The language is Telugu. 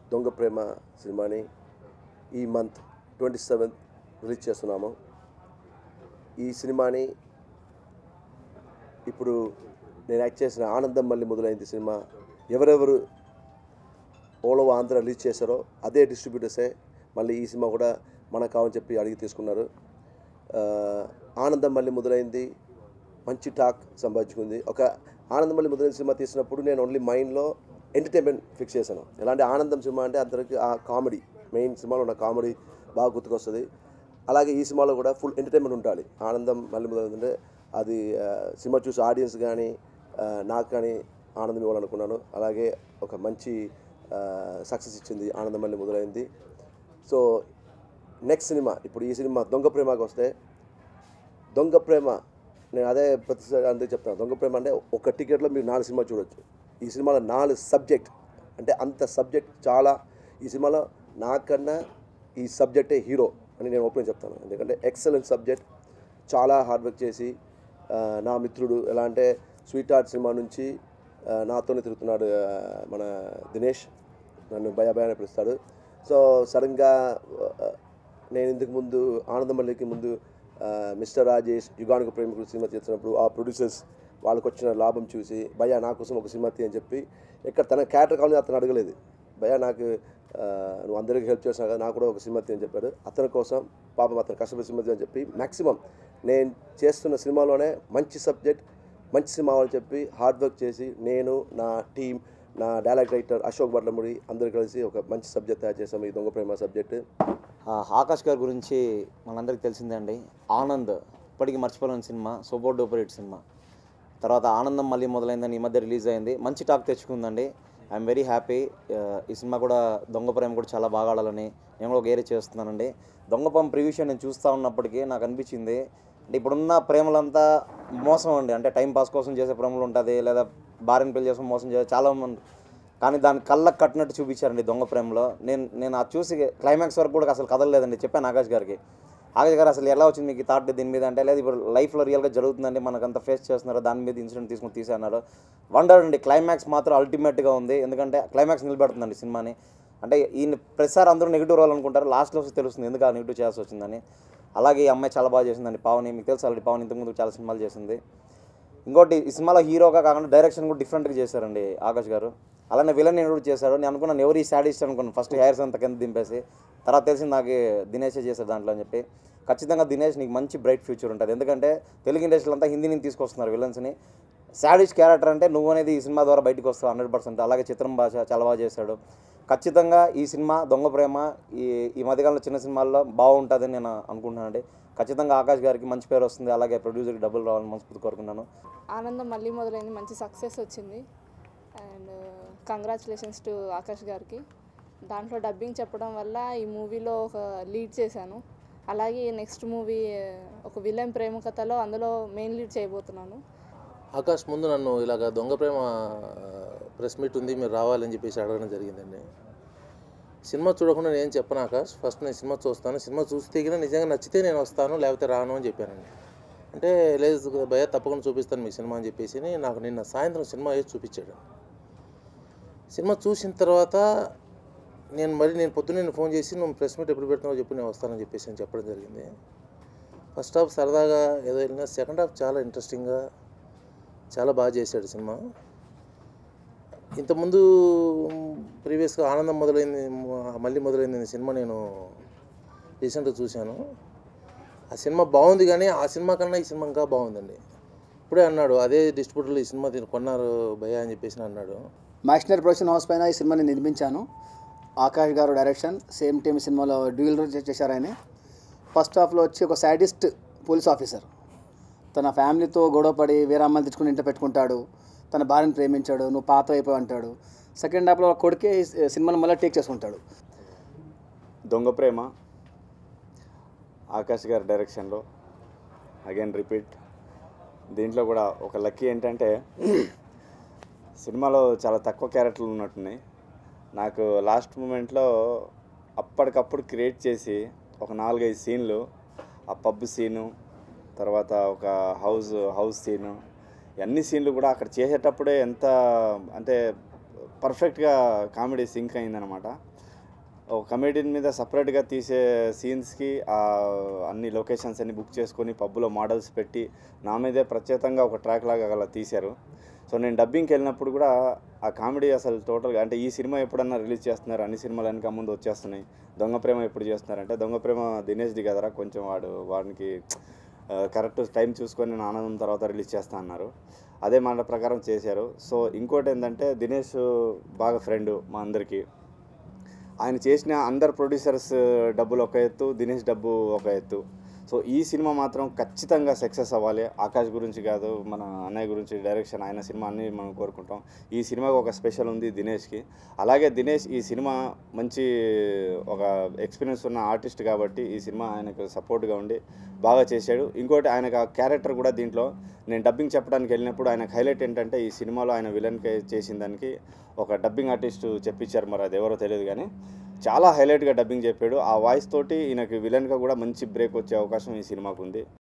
దొంగ ప్రేమ సినిమాని ఈ మంత్ ట్వంటీ సెవెంత్ రిలీజ్ చేస్తున్నాము ఈ సినిమాని ఇప్పుడు నేను యాక్ట్ చేసిన ఆనందం మళ్ళీ మొదలైంది సినిమా ఎవరెవరు ఓలో ఆంధ్ర రిలీజ్ చేశారో అదే డిస్ట్రిబ్యూటర్సే మళ్ళీ ఈ సినిమా కూడా మనకు కావాలని చెప్పి అడిగి తీసుకున్నారు ఆ, ఆనందం మళ్ళీ మొదలైంది మంచి టాక్ సంపాదించుకుంది ఒక ఆనందం మళ్ళీ మొదలైన సినిమా తీసినప్పుడు నేను ఓన్లీ మైండ్లో ఎంటర్టైన్మెంట్ ఫిక్స్ చేశాను ఎలాంటి ఆనందం సినిమా అంటే అందరికి ఆ కామెడీ మెయిన్ సినిమాలో ఉన్న కామెడీ బాగా గుర్తుకొస్తుంది అలాగే ఈ సినిమాలో కూడా ఫుల్ ఎంటర్టైన్మెంట్ ఉండాలి ఆనందం మళ్ళీ మొదలైందంటే అది ఆ, సినిమా చూసి ఆడియన్స్ కానీ నాకు కానీ ఆనందం ఇవ్వాలనుకున్నాను అలాగే ఒక మంచి సక్సెస్ ఇచ్చింది ఆనందం మళ్ళీ మొదలైంది సో నెక్స్ట్ సినిమా ఇప్పుడు ఈ సినిమా దొంగ ప్రేమకి వస్తే దొంగ ప్రేమ నేను అదే ప్రతిసారి అందరికీ చెప్తాను దొంగ ప్రేమ అంటే ఒక టికెట్లో మీరు నాలుగు సినిమా చూడొచ్చు ఈ సినిమాలో నాలుగు సబ్జెక్ట్ అంటే అంత సబ్జెక్ట్ చాలా ఈ సినిమాలో నాకన్నా ఈ సబ్జెక్టే హీరో అని నేను ఓపెన్ చెప్తాను ఎందుకంటే ఎక్సలెంట్ సబ్జెక్ట్ చాలా హార్డ్ వర్క్ చేసి ఆ, నా మిత్రుడు ఎలా అంటే స్వీట్ హార్ట్ సినిమా నుంచి ఆ, నాతోనే తిరుగుతున్నాడు ఆ, మన దినేష్ నన్ను భయ భయాన్ని పిలుస్తాడు సో సడన్గా ఆ, నేను ఇంతకు ముందు ఆనందమల్లికి ముందు ఆ, మిస్టర్ రాజేష్ యుగానికి ప్రేమికుడు సినిమా చేస్తున్నప్పుడు ఆ ప్రొడ్యూసర్స్ వాళ్ళకి వచ్చిన లాభం చూసి భయ నా కోసం ఒక సినిమా తీ అని చెప్పి ఎక్కడ తన క్యారెక్టర్ కావాలని అతను అడగలేదు భయ నాకు ఆ, నువ్వు అందరికీ హెల్ప్ చేస్తున్నావు కదా నాకు కూడా ఒక సినిమా తీ అని చెప్పాడు అతని కోసం పాపం అతను కష్టపడి సినిమా తీ అని చెప్పి మ్యాక్సిమం నేను చేస్తున్న సినిమాలోనే మంచి సబ్జెక్ట్ మంచి సినిమా అని చెప్పి హార్డ్ వర్క్ చేసి నేను నా టీం నా డైలాగ్ రైటర్ అశోక్ బట్లముడి అందరూ కలిసి ఒక మంచి సబ్జెక్ట్ తయారు చేసాము ఈ దొంగ ప్రేమ సబ్జెక్ట్ ఆ, ఆకాష్ గారి గురించి మనందరికీ తెలిసిందే అండి ఆనంద్ ఇప్పటికీ మర్చిపోలేని cinema super duper hit cinema తర్వాత ఆనందం మళ్ళీ మొదలైందని ఈ మధ్య రిలీజ్ అయింది మంచి టాక్ తెచ్చుకుందండి ఐఎమ్ వెరీ హ్యాపీ ఈ సినిమా కూడా దొంగ ప్రేమ కూడా చాలా బాగా ఆడాలని నేను కూడా ఒక ఏరియా చేస్తున్నానండి దొంగ ప్రేమ ప్రివ్యూషన్ నేను చూస్తూ ఉన్నప్పటికీ నాకు అనిపించింది అంటే ఇప్పుడున్న ప్రేమలంతా మోసం అండి అంటే టైం పాస్ కోసం చేసే ప్రేమలు ఉంటుంది లేదా భార్యను పెళ్లి చేసుకుని మోసం చేసే చాలా మంది కానీ దాని కళ్ళకు కట్టినట్టు చూపించారండి దొంగ ప్రేమలో నేను నేను అది చూసి క్లైమాక్స్ వరకు కూడా అసలు కదలలేదండి చెప్పాను ఆకాష్ గారికి ఆకాష్ గారు అసలు ఎలా వచ్చింది మీకు థాట్ దీని మీద అంటే లేదు ఇప్పుడు లైఫ్లో రియల్గా జరుగుతుందండి మనకంత ఫేస్ చేస్తున్నారు దాని మీద ఇన్సిడెంట్ తీసుకుని తీసేన్నారు వండర్ అండి క్లైమాక్స్ మాత్రం అల్టిమేట్గా ఉంది ఎందుకంటే క్లైమాక్స్ నిలబెడుతుందండి సినిమాని అంటే ఈయన ప్రతిసారి అందరూ నెగిటివ్ రోల్ అనుకుంటారు లాస్ట్లో వస్తే తెలుస్తుంది ఎందుకు ఆ నెగిటివ్ చేయాల్సి వచ్చిందని అలాగే ఈ అమ్మాయి చాలా బాగా చేసిందండి పావని మీకు తెలుసు ఆల్రెడీ పావని ఇంతకుముందు చాలా సినిమాలు చేసింది ఇంకోటి ఈ సినిమాలో హీరోగా కాకుండా డైరెక్షన్ కూడా డిఫరెంట్గా చేశారండి ఆకాష్ గారు అలానే విలన్ కూడా చేశారు నేను అనుకున్నాను ఎవరు ఈ సాడిస్ట్ అనుకున్నాను ఫస్ట్ హెయిర్స్ అంతా కింద దింపేసి తర్వాత తెలిసింది నాకు దినేషే చేశారు దాంట్లో అని చెప్పి ఖచ్చితంగా దినేష్ నీకు మంచి బ్రైట్ ఫ్యూచర్ ఉంటుంది ఎందుకంటే తెలుగు ఇండస్ట్రీలో అంతా హిందీ నుంచి తీసుకొస్తున్నారు విలన్స్ని సాడిష్ క్యారెక్టర్ అంటే నువ్వు అనేది ఈ సినిమా ద్వారా బయటకు వస్తావు హండ్రెడ్ పర్సెంట్ అలాగే చిత్రం భాష చాలా బాగా చేశాడు ఖచ్చితంగా ఈ సినిమా దొంగ ప్రేమ ఈ ఈ మధ్యకాలంలో చిన్న సినిమాల్లో బాగుంటుందని నేను అనుకుంటున్నానండి ఖచ్చితంగా ఆకాష్ గారికి మంచి పేరు వస్తుంది అలాగే ప్రొడ్యూసర్కి డబ్బులు రావాలని మనస్ఫూర్తి కోరుకున్నాను ఆనందం మళ్ళీ మొదలైంది మంచి సక్సెస్ వచ్చింది అండ్ కంగ్రాచులేషన్స్ టు ఆకాష్ గారికి దాంట్లో డబ్బింగ్ చెప్పడం వల్ల ఈ మూవీలో ఒక లీడ్ చేశాను అలాగే నెక్స్ట్ మూవీ ఒక విలన్ ప్రేమ కథలో అందులో మెయిన్ లీడ్ చేయబోతున్నాను ఆకాష్ ముందు నన్ను ఇలాగ దొంగ ప్రేమ ప్రెస్ మీట్ ఉంది మీరు రావాలని చెప్పేసి అడగడం జరిగిందండి సినిమా చూడకుండా నేను చెప్పను ఆకాష్ ఫస్ట్ నేను సినిమా చూస్తాను సినిమా చూస్తే కనుక నిజంగా నచ్చితే నేను వస్తాను లేకపోతే రాను అని చెప్పానండి అంటే లేదు భయ తప్పకుండా చూపిస్తాను మీకు సినిమా అని చెప్పేసి నాకు నిన్న సాయంత్రం సినిమా వేసి చూపించాడు సినిమా చూసిన తర్వాత నేను మరి నేను పొద్దున్న నేను ఫోన్ చేసి నువ్వు ప్రెస్ మీట్ ఎప్పుడు పెడుతున్నావు చెప్పు నేను వస్తానని చెప్పేసి అని చెప్పడం జరిగింది ఫస్ట్ హాఫ్ సరదాగా ఏదో వెళ్ళినా సెకండ్ హాఫ్ చాలా ఇంట్రెస్టింగ్గా చాలా బాగా చేశాడు సినిమా ఇంతకుముందు ప్రీవియస్గా ఆనందం మొదలైంది మ- మళ్ళీ మొదలైంది అనే సినిమా నేను రీసెంట్గా చూశాను ఆ సినిమా బాగుంది కానీ ఆ సినిమా కన్నా ఈ సినిమా ఇంకా బాగుందండి ఇప్పుడే అన్నాడు అదే డిస్ట్రిబ్యూటర్లు ఈ సినిమా దీన్ని కొన్నారు భయ అని చెప్పేసి అన్నాడు మాక్సినర్ ప్రొడక్షన్ హౌస్ పైన ఈ సినిమాని నిర్మించాను Akash garu direction same team సినిమాలో డ్యూయల్ రోల్ చేశారు ఆయన ఫస్ట్ హాఫ్లో వచ్చి ఒక సాడిస్ట్ పోలీస్ ఆఫీసర్ తన ఫ్యామిలీతో గొడవపడి వేరే అమ్మాయిలు తెచ్చుకుని ఇంట్లో పెట్టుకుంటాడు తన భార్యను ప్రేమించాడు నువ్వు పాత అయిపోయి అంటాడు సెకండ్ హాఫ్లో వాళ్ళ కొడుకే ఈ సినిమాని మళ్ళీ టేక్ చేసుకుంటాడు దొంగ ప్రేమ ఆకాష్ గారి డైరెక్షన్లో అగైన్ రిపీట్ దీంట్లో కూడా ఒక లక్కీ ఏంటంటే సినిమాలో చాలా తక్కువ క్యారెక్టర్లు ఉన్నట్టున్నాయి నాకు లాస్ట్ మూమెంట్లో అప్పటికప్పుడు క్రియేట్ చేసి ఒక నాలుగైదు సీన్లు ఆ పబ్ సీను తర్వాత ఒక హౌస్ హౌస్ సీను అన్ని సీన్లు కూడా అక్కడ చేసేటప్పుడే ఎంత అంటే పర్ఫెక్ట్గా కామెడీ సింక్ అయిందనమాట ఒక కమెడియన్ మీద సపరేట్గా తీసే సీన్స్కి అన్ని లొకేషన్స్ అన్ని బుక్ చేసుకొని పబ్బులో మోడల్స్ పెట్టి నా మీదే ప్రత్యేకంగా ఒక ట్రాక్ లాగా అలా తీశారు సో నేను డబ్బింగ్కి వెళ్ళినప్పుడు కూడా ఆ కామెడీ అసలు టోటల్గా అంటే ఈ సినిమా ఎప్పుడన్నా రిలీజ్ చేస్తున్నారు అన్ని సినిమాలు వెనక ముందు వచ్చేస్తున్నాయి దొంగ ప్రేమ ఎప్పుడు చేస్తున్నారంటే దొంగ ప్రేమ దినేష్ది కదరా కొంచెం వాడు వాడికి కరెక్ట్ టైం చూసుకొని నేను ఆనందం తర్వాత రిలీజ్ చేస్తా అన్నారు అదే మాట ప్రకారం చేశారు సో ఇంకోటి ఏంటంటే దినేష్ బాగా ఫ్రెండ్ మా అందరికీ ఆయన చేసిన అందరు ప్రొడ్యూసర్స్ డబ్బులు ఒక ఎత్తు దినేష్ డబ్బు ఒక ఎత్తు సో ఈ సినిమా మాత్రం ఖచ్చితంగా సక్సెస్ అవ్వాలి ఆకాష్ గురించి కాదు మన అన్నయ్య గురించి డైరెక్షన్ ఆయన సినిమా అన్ని మనం కోరుకుంటాం ఈ సినిమాకి ఒక స్పెషల్ ఉంది దినేష్కి అలాగే దినేష్ ఈ సినిమా మంచి ఒక ఎక్స్పీరియన్స్ ఉన్న ఆర్టిస్ట్ కాబట్టి ఈ సినిమా ఆయనకు సపోర్ట్గా ఉండి బాగా చేశాడు ఇంకోటి ఆయనకు ఆ క్యారెక్టర్ కూడా దీంట్లో నేను డబ్బింగ్ చెప్పడానికి వెళ్ళినప్పుడు ఆయనకు హైలైట్ ఏంటంటే ఈ సినిమాలో ఆయన విలన్కి చేసిన దానికి ఒక డబ్బింగ్ ఆర్టిస్ట్ చెప్పించారు మరి అది ఎవరో తెలియదు కానీ చాలా హైలైట్గా డబ్బింగ్ చెప్పాడు ఆ వాయిస్ తోటి ఈయనకి విలన్గా కూడా మంచి బ్రేక్ వచ్చే అవకాశం ఈ సినిమాకు ఉంది